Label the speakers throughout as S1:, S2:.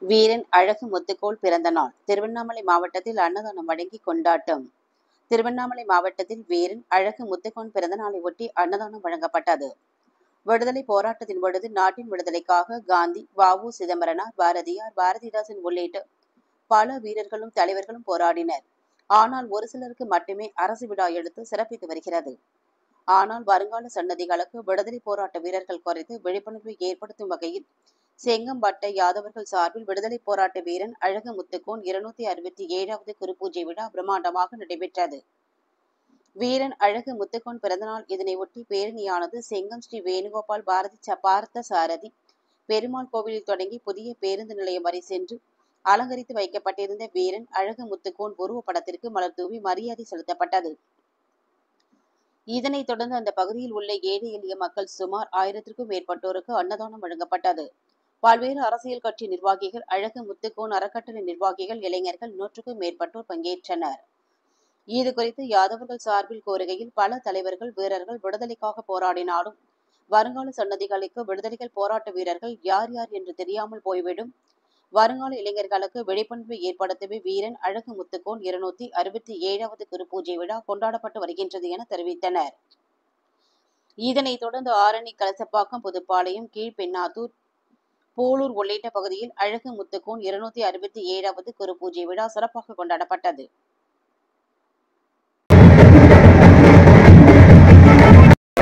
S1: வீரன் அழகு முத்துக்கோள் பிறந்த நாள் திருவண்ணாமலை மாவட்டத்தில் அன்னதானம் வழங்கி கொண்டாட்டம் திருவண்ணாமலை மாவட்டத்தில் வீரன் அழகு முத்துக்கோன் பிறந்த நாளை ஒட்டி அன்னதானம் வழங்கப்பட்டது விடுதலை போராட்டத்தின் பொழுது நாட்டின் விடுதலைக்காக காந்தி வாவு சிதம்பரனார் பாரதியார் பாரதிதாசன் உள்ளிட்ட பல வீரர்களும் தலைவர்களும் போராடினர் ஆனால் ஒரு சிலருக்கு மட்டுமே அரசு விழா எடுத்து சிறப்பித்து வருகிறது ஆனால் வருங்கால சன்னதிகளுக்கு விடுதலை போராட்ட வீரர்கள் குறித்து விழிப்புணர்வை ஏற்படுத்தும் வகையில் செங்கம்பட்டை யாதவர்கள் சார்பில் விடுதலை போராட்ட வீரன் அழகு முத்துக்கோன் இருநூத்தி அறுபத்தி ஏழாவது குருபூஜை விழா பிரம்மாண்டமாக நடைபெற்றது வீரன் அழகு முத்துக்கோன் பிறந்தநாள் இதனை ஒட்டி பேரணியானது செங்கம் ஸ்ரீ வேணுகோபால் பாரதி ச- பார்த்த சாரதி பெருமாள் கோவிலில் தொடங்கி புதிய பேருந்து நிலையம் வரை சென்று அலங்கரித்து வைக்கப்பட்டிருந்த வீரன் அழகு முத்துக்கோன் உருவப்படத்திற்கு மலர் தூவி மரியாதை செலுத்தப்பட்டது இதனைத் தொடர்ந்து அந்த பகுதியில் உள்ள ஏழை எளிய மக்கள் சுமார் ஆயிரத்திற்கும் மேற்பட்டோருக்கு அன்னதானம் வழங்கப்பட்டது பல்வேறு அரசியல் கட்சி நிர்வாகிகள் அழகு முத்துக்கோன் அறக்கட்டளை நிர்வாகிகள் இளைஞர்கள் நூற்றுக்கும் மேற்பட்டோர் பங்கேற்றனர் இது குறித்து யாதவர்கள் சார்பில் கோருகையில் பல தலைவர்கள் வீரர்கள் விடுதலைக்காக போராடினாலும் வருங்கால சன்னதிகளுக்கு விடுதலைகள் போராட்ட வீரர்கள் யார் யார் என்று தெரியாமல் போய்விடும் வருங்கால இளைஞர்களுக்கு விழிப்புணர்வை ஏற்படுத்தவே வீரன் அழகு முத்துக்கோன் இருநூத்தி அறுபத்தி ஏழாவது குருபூஜை விழா கொண்டாடப்பட்டு வருகின்றது என தெரிவித்தனர் இதனைத் தொடர்ந்து ஆரணி கலசப்பாக்கம் புதுப்பாளையம் கீழ்பெண்ணாத்தூர் போலூர் உள்ளிட்ட பகுதியில் அழகு முத்துக்கோன் இருநூத்தி அறுபத்தி ஏழாவது குருபூஜை விழா சிறப்பாக கொண்டாடப்பட்டது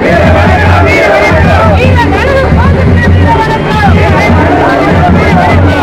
S2: வீர வணக்கம் வீர வணக்கம்